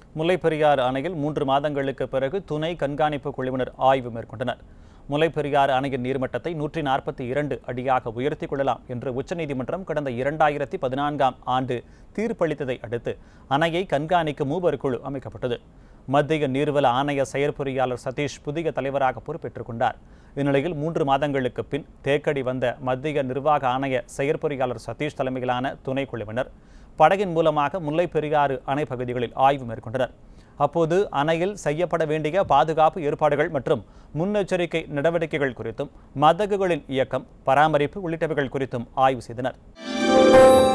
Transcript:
முல்லைப்பெரியாறு அணையில் மூன்று மாதங்களுக்கு பிறகு துணை கண்காணிப்பு குழுவினர் ஆய்வு மேற்கொண்டனர் முல்லைப்பெரியாறு அணையின் நீர்மட்டத்தை நூற்றி நாற்பத்தி இரண்டு அடியாக உயர்த்திக் கொள்ளலாம் என்று உச்சநீதிமன்றம் கடந்த இரண்டாயிரத்தி பதினான்காம் ஆண்டு தீர்ப்பளித்ததை அடுத்து அணையை கண்காணிக்க மூவர் குழு அமைக்கப்பட்டது மத்திய நீர்வள ஆணைய செயற்பொறியாளர் சதீஷ் புதிய தலைவராக பொறுப்பேற்றுக் கொண்டார் இந்நிலையில் மூன்று மாதங்களுக்கு பின் தேக்கடி வந்த மத்திய நிர்வாக ஆணைய செயற்பொறியாளர் சதீஷ் தலைமையிலான துணைக்குழுவினர் படகின் மூலமாக முல்லைப் பெரியாறு அணை பகுதிகளில் ஆய்வு மேற்கொண்டனர் அப்போது அணையில் செய்யப்பட வேண்டிய பாதுகாப்பு ஏற்பாடுகள் மற்றும் முன்னெச்சரிக்கை நடவடிக்கைகள் குறித்தும் மதகுகளின் இயக்கம் பராமரிப்பு உள்ளிட்டவைகள் குறித்தும் ஆய்வு செய்தனர்